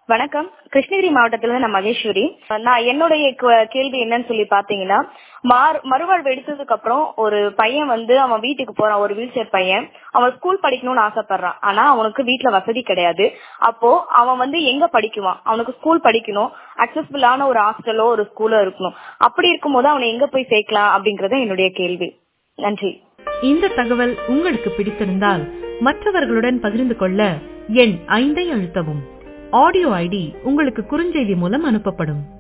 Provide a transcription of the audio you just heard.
வணக்கம் கிருஷ்ணகிரி மாவட்டத்துல நான் மகேஸ்வரி நான் என்னுடைய கு- கேள்வி என்னன்னு சொல்லி பாத்தீங்கன்னா மார் மறுவாழ்வு எடுத்ததுக்கு அப்புறம் ஒரு பையன் வந்து அவன் வீட்டுக்கு போறான் ஒரு வீல் சேர் பையன் அவன் ஸ்கூல் படிக்கணும்னு ஆசைப்படுறான் ஆனா அவனுக்கு வீட்ல வசதி கிடையாது அப்போ அவன் வந்து எங்க படிக்குவான் அவனுக்கு ஸ்கூல் படிக்கணும் அக்சஸ்பிளான ஒரு ஹாஸ்டலோ ஒரு ஸ்கூலோ இருக்கணும் அப்படி இருக்கும்போது அவனை எங்க போய் சேர்க்கலாம் அப்படிங்கறது என்னுடைய கேள்வி நன்றி இந்த தகவல் உங்களுக்கு பிடித்திருந்தால் மற்றவர்களுடன் பகிர்ந்து கொள்ள எண் ஐந்தை அழுத்தவும் ஆடியோ ஐடி உங்களுக்கு குறுஞ்செய்தி மூலம் அனுப்பப்படும்